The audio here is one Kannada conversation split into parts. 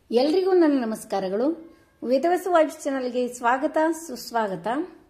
ಎಲ್ರಿಗೂ ನನ್ನ ನಮಸ್ಕಾರಗಳು ವೇದವಸ ವೈಬ್ಸ್ ಚಾನಲ್ಗೆ ಸ್ವಾಗತ ಸುಸ್ವಾಗತ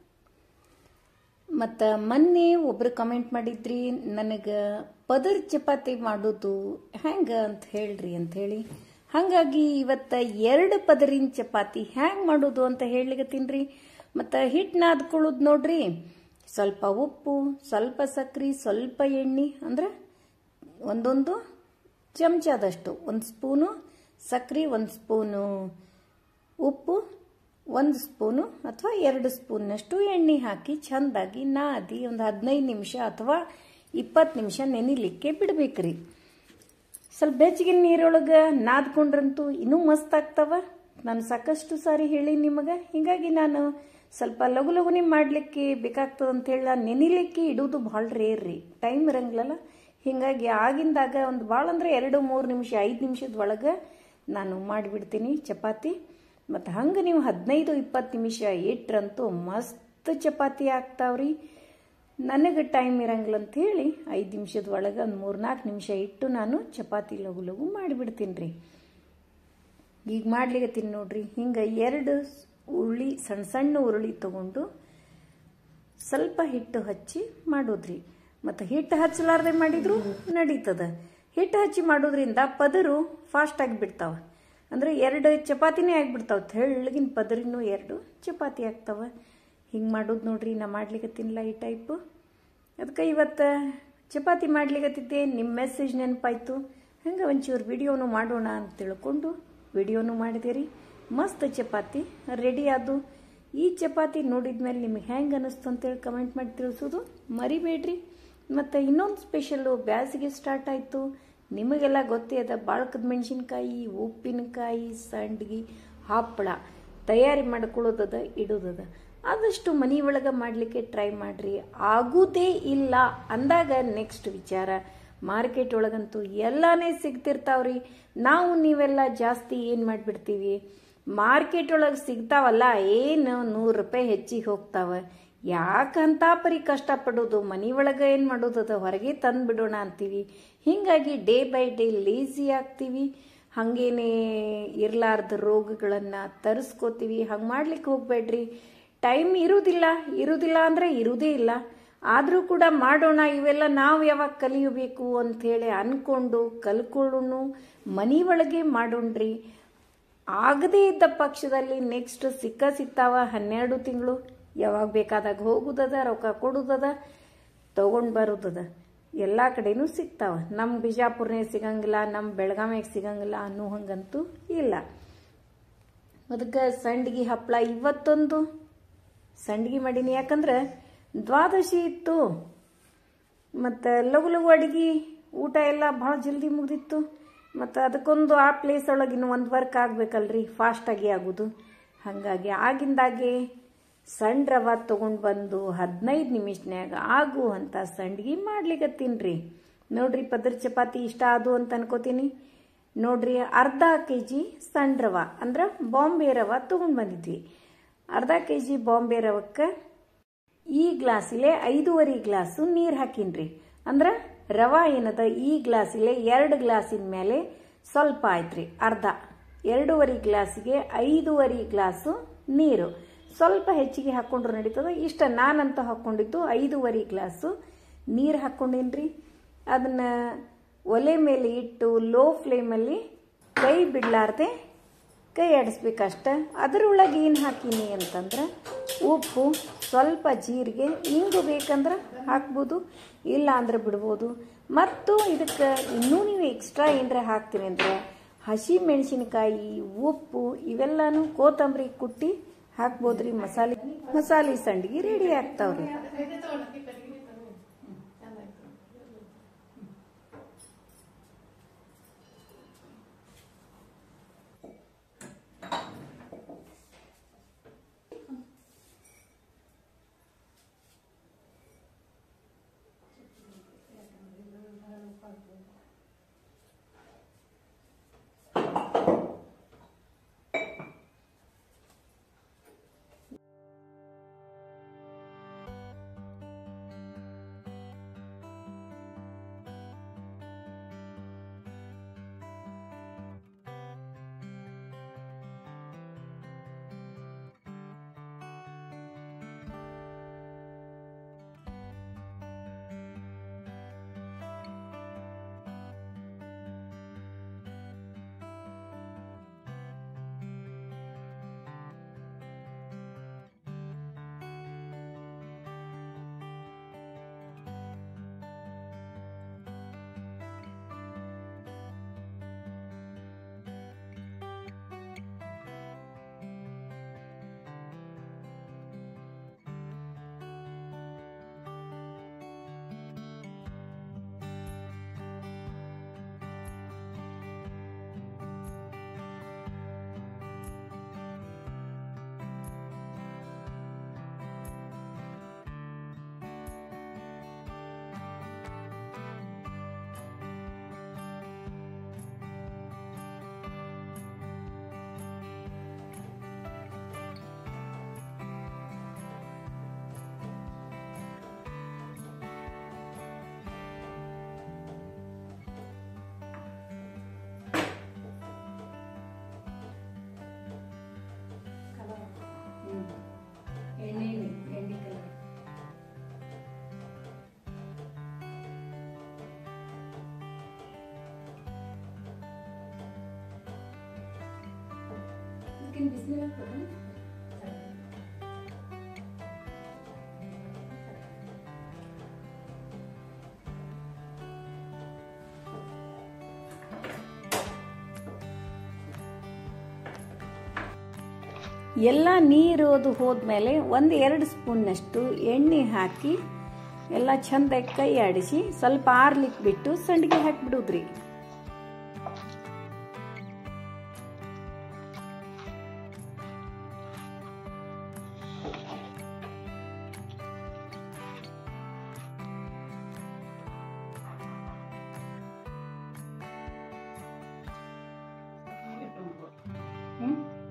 ಮತ್ತು ಮೊನ್ನೆ ಒಬ್ರು ಕಮೆಂಟ್ ಮಾಡಿದ್ರಿ ನನಗೆ ಪದರ್ ಚಪಾತಿ ಮಾಡೋದು ಹೆಂಗೆ ಅಂತ ಹೇಳ್ರಿ ಅಂತ ಹೇಳಿ ಹಾಗಾಗಿ ಇವತ್ತ ಎರಡು ಪದರಿನ ಚಪಾತಿ ಹ್ಯಾಂಗ್ ಮಾಡೋದು ಅಂತ ಹೇಳಲಿಕತ್ತೀನಿ ಮತ್ತು ಹಿಟ್ಟು ನಾದ್ಕೊಳ್ಳೋದು ನೋಡ್ರಿ ಸ್ವಲ್ಪ ಉಪ್ಪು ಸ್ವಲ್ಪ ಸಕ್ರೆ ಸ್ವಲ್ಪ ಎಣ್ಣೆ ಅಂದ್ರೆ ಒಂದೊಂದು ಚಮಚದಷ್ಟು ಒಂದು ಸ್ಪೂನು ಸಕ್ರೆ ಒಂದು ಸ್ಪೂನು ಉಪ್ಪು ಒಂದು ಸ್ಪೂನು ಅಥವಾ ಎರಡು ಸ್ಪೂನ್ನಷ್ಟು ಎಣ್ಣೆ ಹಾಕಿ ಚೆಂದಾಗಿ ನಾದಿ ಒಂದು ಹದಿನೈದು ನಿಮಿಷ ಅಥವಾ ಇಪ್ಪತ್ತು ನಿಮಿಷ ನೆನಿಲಿಕ್ಕೆ ಬಿಡ್ಬೇಕ್ರಿ ಸ್ವಲ್ಪ ಬೆಚ್ಚಗಿನ ನೀರೊಳಗೆ ನಾದ್ಕೊಂಡ್ರಂತೂ ಇನ್ನೂ ಮಸ್ತ್ ಆಗ್ತಾವ ನಾನು ಸಾಕಷ್ಟು ಸಾರಿ ಹೇಳಿ ನಿಮಗೆ ಹೀಗಾಗಿ ನಾನು ಸ್ವಲ್ಪ ಲಘು ಲಘುನೆ ಮಾಡಲಿಕ್ಕೆ ಬೇಕಾಗ್ತದೆ ಅಂತ ಹೇಳಿ ನಾನು ನೆನಿಲಿಕ್ಕೆ ಇಡೋದು ಭಾಳ ರೇರ್ ರೀ ಟೈಮ್ ಇರಂಗಿಲ್ಲಲ್ಲ ಹೀಗಾಗಿ ಆಗಿಂದಾಗ ಒಂದು ಭಾಳ ಅಂದರೆ ಎರಡು ಮೂರು ನಿಮಿಷ ಐದು ನಿಮಿಷದ ಒಳಗೆ ನಾನು ಮಾಡಿಬಿಡ್ತೀನಿ ಚಪಾತಿ ಮತ್ತು ಹಂಗೆ ನೀವು ಹದಿನೈದು ಇಪ್ಪತ್ತು ನಿಮಿಷ ಇಟ್ರಂತೂ ಮಸ್ತ್ ಚಪಾತಿ ಆಗ್ತಾವ್ರಿ ನನಗೆ ಟೈಮ್ ಇರಂಗಿಲ್ಲ ಅಂತ ಹೇಳಿ ಐದು ನಿಮಿಷದ ಒಳಗೆ ಒಂದು ಮೂರು ನಾಲ್ಕು ನಿಮಿಷ ಇಟ್ಟು ನಾನು ಚಪಾತಿ ಲಘು ಲಘು ಮಾಡಿಬಿಡ್ತೀನಿ ರೀ ಈಗ ಮಾಡ್ಲಿಕತ್ತೀನಿ ನೋಡ್ರಿ ಹಿಂಗೆ ಎರಡು ಉರುಳಿ ಸಣ್ಣ ಸಣ್ಣ ಉರುಳಿ ತಗೊಂಡು ಸ್ವಲ್ಪ ಹಿಟ್ಟು ಹಚ್ಚಿ ಮಾಡೋದ್ರಿ ಮತ್ತು ಹಿಟ್ಟು ಹಚ್ಚಲಾರ್ದೆ ಮಾಡಿದ್ರು ನಡೀತದ ಹಿಟ್ಟು ಹಚ್ಚಿ ಮಾಡೋದ್ರಿಂದ ಪದರು ಫಾಸ್ಟ್ ಆಗಿಬಿಡ್ತಾವ ಅಂದರೆ ಎರಡು ಚಪಾತಿನೇ ಆಗಿಬಿಡ್ತಾವ ತೆಳ್ಳಗಿನ ಪದರಿನೂ ಎರಡು ಚಪಾತಿ ಆಗ್ತಾವ ಹಿಂಗೆ ಮಾಡೋದು ನೋಡ್ರಿ ನಾ ಮಾಡ್ಲಿಕತ್ತೀನಿಲ್ಲ ಈ ಟೈಪು ಅದಕ್ಕೆ ಇವತ್ತು ಚಪಾತಿ ಮಾಡ್ಲಿಕತ್ತಿದ್ದೆ ನಿಮ್ಮ ಮೆಸೇಜ್ ನೆನಪಾಯ್ತು ಹಂಗೆ ಒಂಚೂರು ವಿಡಿಯೋನು ಮಾಡೋಣ ಅಂತ ತಿಳ್ಕೊಂಡು ವಿಡಿಯೋನು ಮಾಡಿದೆ ಮಸ್ತ್ ಚಪಾತಿ ರೆಡಿ ಆದು ಈ ಚಪಾತಿ ನೋಡಿದ ಮೇಲೆ ನಿಮಗೆ ಹೆಂಗೆ ಅನ್ನಿಸ್ತು ಅಂತೇಳಿ ಕಮೆಂಟ್ ಮಾಡಿ ತಿಳಿಸೋದು ಮರಿಬೇಡ್ರಿ ಮತ್ತು ಇನ್ನೊಂದು ಸ್ಪೆಷಲ್ಲು ಬ್ಯಾಸಿಗೆ ಸ್ಟಾರ್ಟ್ ಆಯಿತು ನಿಮಗೆಲ್ಲ ಗೊತ್ತೇ ಅದ ಬಾಳ್ಕದ ಮೆಣಸಿನ್ಕಾಯಿ ಉಪ್ಪಿನಕಾಯಿ ಸಂಡ್ಗಿ ಹಪ್ಪಳ ತಯಾರಿ ಮಾಡ್ಕೊಳ್ಳೋದದ ಇಡೋದದ ಆದಷ್ಟು ಮನೆ ಒಳಗೆ ಮಾಡಲಿಕ್ಕೆ ಟ್ರೈ ಮಾಡಿರಿ ಆಗುವುದೇ ಇಲ್ಲ ಅಂದಾಗ ನೆಕ್ಸ್ಟ್ ವಿಚಾರ ಮಾರ್ಕೆಟ್ ಒಳಗಂತೂ ಎಲ್ಲಾನೇ ಸಿಗ್ತಿರ್ತಾವ್ರಿ ನಾವು ನೀವೆಲ್ಲ ಜಾಸ್ತಿ ಏನು ಮಾಡಿಬಿಡ್ತೀವಿ ಮಾರ್ಕೆಟ್ ಒಳಗೆ ಸಿಗ್ತಾವಲ್ಲ ಏನು ನೂರು ರೂಪಾಯಿ ಹೆಚ್ಚಿಗೆ ಹೋಗ್ತಾವ ಯಾಕಂತ ಪರಿ ಕಷ್ಟಪಡೋದು ಮನೆ ಒಳಗೆ ಏನು ಮಾಡೋದದ ಹೊರಗೆ ತಂದು ಬಿಡೋಣ ಅಂತೀವಿ ಹೀಗಾಗಿ ಡೇ ಬೈ ಡೇ ಲೇಸಿ ಆಗ್ತೀವಿ ಹಾಗೇನೆ ಇರಲಾರ್ದ ರೋಗಗಳನ್ನು ತರಿಸ್ಕೋತೀವಿ ಹಂಗೆ ಮಾಡ್ಲಿಕ್ಕೆ ಹೋಗ್ಬೇಡ್ರಿ ಟೈಮ್ ಇರುವುದಿಲ್ಲ ಇರುವುದಿಲ್ಲ ಅಂದರೆ ಇರುವುದೇ ಇಲ್ಲ ಆದರೂ ಕೂಡ ಮಾಡೋಣ ಇವೆಲ್ಲ ನಾವು ಯಾವಾಗ ಕಲಿಯಬೇಕು ಅಂಥೇಳಿ ಅಂದ್ಕೊಂಡು ಕಲ್ಕೊಳ್ಳೋಣ ಮನೆ ಒಳಗೆ ಮಾಡೋಣ್ರಿ ಆಗದೇ ಇದ್ದ ಪಕ್ಷದಲ್ಲಿ ನೆಕ್ಸ್ಟ್ ಸಿಕ್ಕ ಸಿಗ್ತಾವ ಹನ್ನೆರಡು ತಿಂಗಳು ಯಾವಾಗ ಬೇಕಾದಾಗ ಹೋಗುದದ ರೊಕ್ಕ ಕೊಡುದದ ತೊಗೊಂಡು ಬರೋದದ ಎಲ್ಲ ಕಡೆನೂ ಸಿಗ್ತಾವ ನಮ್ಮ ಬಿಜಾಪುರನೇ ಸಿಗಂಗಿಲ್ಲ ನಮ್ಮ ಬೆಳಗಾವಿಯಾಗ ಸಿಗಂಗಿಲ್ಲ ಅನ್ನೋ ಹಂಗಂತೂ ಇಲ್ಲ ಅದಕ್ಕೆ ಸಂಡ್ಗಿ ಹಪ್ಪಳ ಇವತ್ತೊಂದು ಸಂಡ್ಗಿ ಮಾಡೀನಿ ಯಾಕಂದ್ರೆ ದ್ವಾದಶಿ ಇತ್ತು ಮತ್ತು ಲಘು ಲಘು ಅಡುಗೆ ಊಟ ಎಲ್ಲ ಭಾಳ ಜಲ್ದಿ ಮುಗ್ದಿತ್ತು ಮತ್ತು ಅದಕ್ಕೊಂದು ಆ ಪ್ಲೇಸ್ ಒಳಗೆ ಇನ್ನು ಒಂದು ವರ್ಕ್ ಆಗಬೇಕಲ್ರಿ ಫಾಸ್ಟಾಗಿ ಆಗೋದು ಹಾಗಾಗಿ ಆಗಿಂದಾಗೆ ಸಣ್ಣ ರವ ತೊಗೊಂಡು ಬಂದು ಹದಿನೈದು ನಿಮಿಷನ್ಯಾಗ ಆಗುವಂಥ ಸಂಡ್ಗಿ ಮಾಡ್ಲಿಕತ್ತೀನಿ ರೀ ನೋಡ್ರಿ ಪದ್ರ ಚಪಾತಿ ಇಷ್ಟ ಆದು ಅಂತ ಅನ್ಕೋತೀನಿ ನೋಡ್ರಿ ಅರ್ಧ ಕೆ ಜಿ ಸಣ್ಣ ರವ ಅಂದ್ರೆ ಬಾಂಬೆ ರವ ತೊಗೊಂಡು ಬಂದಿದ್ವಿ ಅರ್ಧ ಕೆ ಜಿ ಬಾಂಬೆ ರವಕ್ಕೆ ಈ ಗ್ಲಾಸಿಲೆ ಐದೂವರೆ ಗ್ಲಾಸು ನೀರು ಹಾಕಿನ್ರಿ ಅಂದ್ರೆ ರವ ಏನದ ಈ ಗ್ಲಾಸಿಲೆ ಎರಡು ಗ್ಲಾಸಿನ ಮೇಲೆ ಸ್ವಲ್ಪ ಆಯ್ತ್ರಿ ಅರ್ಧ ಎರಡೂವರೆ ಗ್ಲಾಸಿಗೆ ಐದೂವರೆ ಗ್ಲಾಸು ನೀರು ಸ್ವಲ್ಪ ಹೆಚ್ಚಿಗೆ ಹಾಕ್ಕೊಂಡ್ರು ನಡೀತದ ಇಷ್ಟ ನಾನಂತೂ ಹಾಕ್ಕೊಂಡಿದ್ದು ಐದೂವರೆ ಗ್ಲಾಸು ನೀರು ಹಾಕ್ಕೊಂಡಿನ್ರಿ ಅದನ್ನ ಒಲೆ ಮೇಲೆ ಇಟ್ಟು ಲೋ ಫ್ಲೇಮಲ್ಲಿ ಕೈ ಬಿಡಲಾರ್ದೆ ಕೈ ಆಡಿಸ್ಬೇಕಷ್ಟ ಅದರೊಳಗೆ ಏನು ಹಾಕೀನಿ ಅಂತಂದ್ರೆ ಉಪ್ಪು ಸ್ವಲ್ಪ ಜೀರಿಗೆ ಇಂಗು ಬೇಕಂದ್ರೆ ಹಾಕ್ಬೋದು ಇಲ್ಲ ಅಂದ್ರೆ ಬಿಡ್ಬೋದು ಮತ್ತು ಇದಕ್ಕೆ ಇನ್ನೂ ನೀವು ಎಕ್ಸ್ಟ್ರಾ ಏನರ ಹಾಕ್ತೀನಿ ಅಂದ್ರೆ ಹಸಿ ಮೆಣಸಿನಕಾಯಿ ಉಪ್ಪು ಇವೆಲ್ಲನೂ ಕೋತಂಬರಿ ಕುಟ್ಟಿ ಹಾಕ್ಬೋದ್ರಿ ಮಸಾಲೆ ಮಸಾಲೆ ಸಂಡಿಗೆ ರೆಡಿ ಆಗ್ತಾವ್ರಿ ಅದಕ್ಕೇನು ಬಿಸಿನೀರು ಹಾಕ್ಬೇಕೇನು? ಎಲ್ಲ ನೀರು ಅದು ಹೋದ್ಮೇಲೆ ಒಂದು ಎರಡು ಸ್ಪೂನ್ನಷ್ಟು ಎಣ್ಣೆ ಹಾಕಿ ಎಲ್ಲ ಚಂದಾಗಿ ಕೈ ಆಡಿಸಿ ಸ್ವಲ್ಪ ಆರ್ಲಿಕ್ಕೆ ಬಿಟ್ಟು ಸಂಡಿಗೆ ಹಾಕಿಬಿಡುದ್ರಿ ಹ್ಞೂ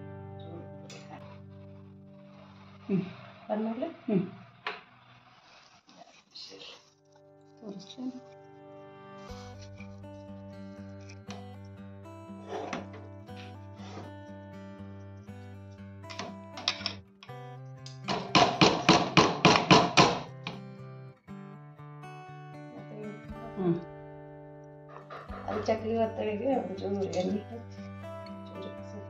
ಹ್ಞೂ ಬಂದ್ಮೇಲೆ ಹ್ಞೂ ತೋರಿಸ್ತೇನೆ ಹ್ಞೂ ಅದು ಚಕ್ಲಿ ಒತ್ತಳಿಗೆ ಒಂಚೂರು ಎಣ್ಣೆ ಹಚ್ಚಿ ಚೂರು ಸ್ವಲ್ಪ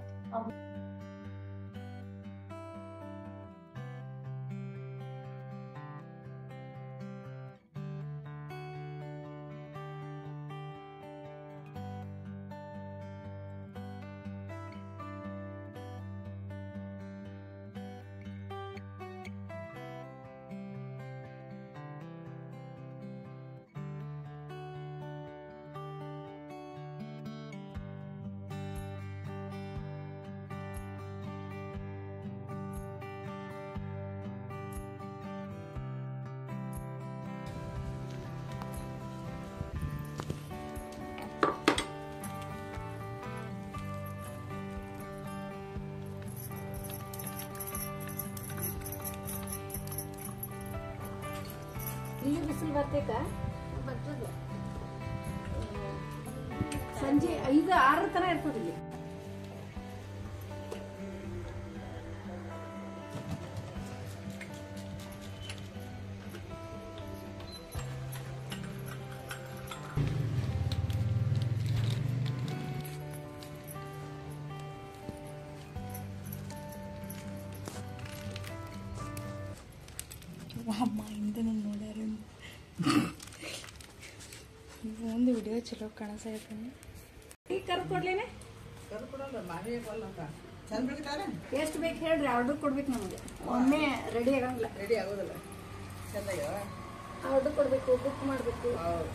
ಇಲ್ಲಿ ಬಿಸಿಲು ಬರ್ತೇಕ ಸಂಜೆ ಐದು ಆರರ ತನ ಇರ್ತದೆ ಇಲ್ಲಿ ಅಮ್ಮ ಹಿಂದೆ ನಾನು ನೋಡ್ಯಾರ ಒಂದು ವಿಡಿಯೋ ಚಲೋ ಕಾಣಿಸೈತೆ ಟೀ ಕರ್ದು ಕೊಡ್ಲೇನೆ ಕರ್ಕೊಡಲ್ಲ ಮಾವೇ ಬಲ್ಲಂತ ಚಂದ ಬಿಡ್ತಾರೆ ಎಷ್ಟು ಬೇಕು ಹೇಳ್ರಿ ಆರ್ಡರ್ ಕೊಡ್ಬೇಕು ನಮಗೆ ಒಮ್ಮೆ ರೆಡಿ ಆಗಂಗಿಲ್ಲ ರೆಡಿ ಆಗೋದಿಲ್ಲ ಚಂದಾಗ್ಯಾವ ಆರ್ಡರ್ ಕೊಡ್ಬೇಕು ಬುಕ್ ಮಾಡಬೇಕು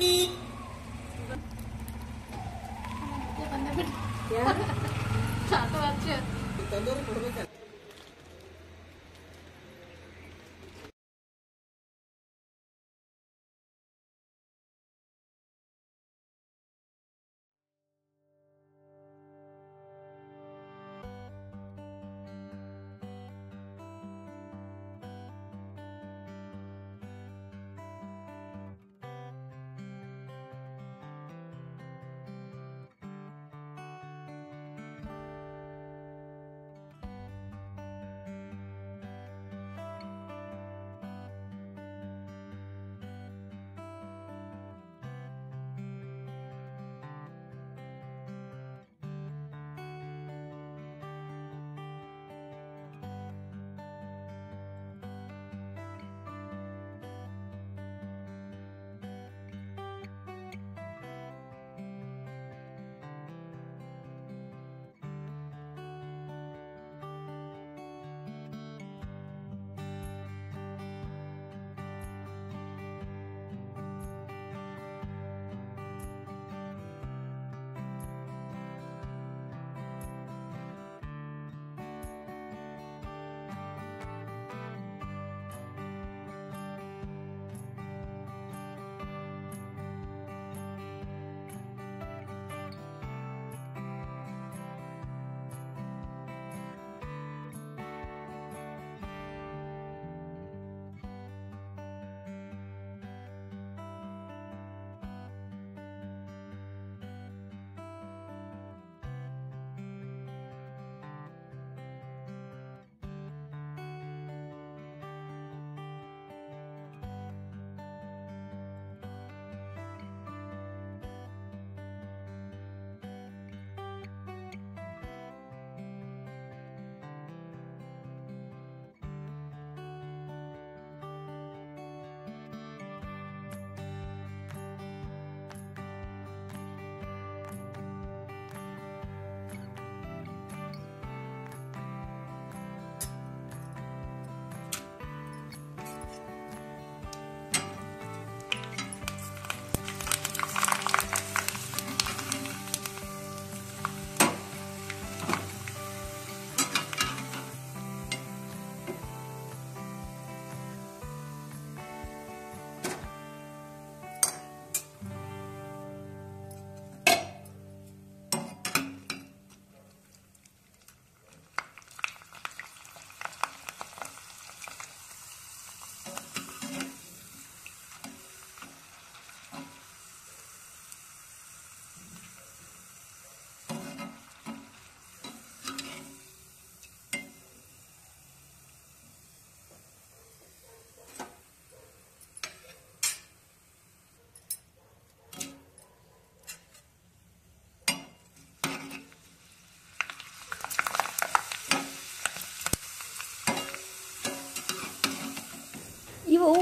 ಯಾರು ತಂದೂರು ಕೊಡ್ಬೇಕಲ್ಲ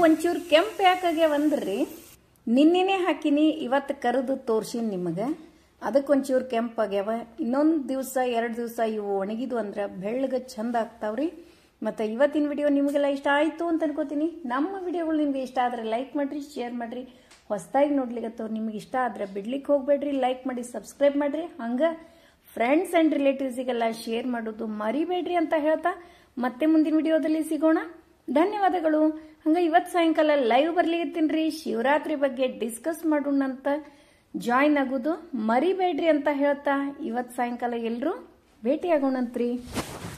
ಒಂಚೂರು ಕೆಂಪು ಯಾಕಾಗ್ಯಾವಂದ್ರಿ ನಿನ್ನೆನೇ ಹಾಕಿನಿ ಇವತ್ತು ಕರೆದು ತೋರ್ಸಿನಿ ನಿಮಗೆ ಅದಕ್ಕೆ ಒಂಚೂರು ಕೆಂಪಾಗ್ಯಾವ ಇನ್ನೊಂದು ದಿವಸ ಎರಡು ದಿವಸ ಇವು ಒಣಗಿದ್ವು ಅಂದ್ರೆ ಬೆಳ್ಳಗೆ ಚಂದ ಆಗ್ತಾವ್ರಿ ಮತ್ತು ಇವತ್ತಿನ ವಿಡಿಯೋ ನಿಮಗೆಲ್ಲ ಇಷ್ಟ ಆಯಿತು ಅಂತ ಅನ್ಕೋತೀನಿ ನಮ್ಮ ವಿಡಿಯೋಗಳು ನಿಮ್ಗೆ ಇಷ್ಟ ಆದರೆ ಲೈಕ್ ಮಾಡಿರಿ ಶೇರ್ ಮಾಡಿರಿ ಹೊಸದಾಗಿ ನೋಡ್ಲಿಕ್ಕತ್ತವ್ರು ನಿಮ್ಗೆ ಇಷ್ಟ ಆದರೆ ಬಿಡ್ಲಿಕ್ಕೆ ಹೋಗ್ಬೇಡ್ರಿ ಲೈಕ್ ಮಾಡಿ ಸಬ್ಸ್ಕ್ರೈಬ್ ಮಾಡಿರಿ ಹಂಗೆ ಫ್ರೆಂಡ್ಸ್ ಆ್ಯಂಡ್ ರಿಲೇಟಿವ್ಸಿಗೆಲ್ಲ ಶೇರ್ ಮಾಡೋದು ಮರಿಬೇಡ್ರಿ ಅಂತ ಹೇಳ್ತಾ ಮತ್ತೆ ಮುಂದಿನ ವಿಡಿಯೋದಲ್ಲಿ ಸಿಗೋಣ ಧನ್ಯವಾದಗಳು ಹಂಗ ಇವತ್ತು ಸಾಯಂಕಾಲ ಲೈವ್ ಬರ್ಲಿಕತ್ತೀನಿ ರೀ ಶಿವರಾತ್ರಿ ಬಗ್ಗೆ ಡಿಸ್ಕಸ್ ಮಾಡೋಣ ಅಂತ ಜಾಯಿನ್ ಆಗೋದು ಮರಿಬೇಡ್ರಿ ಅಂತ ಹೇಳ್ತಾ ಇವತ್ತು ಸಾಯಂಕಾಲ ಎಲ್ಲರೂ ಭೇಟಿ ಆಗೋಣಂತ್ರಿ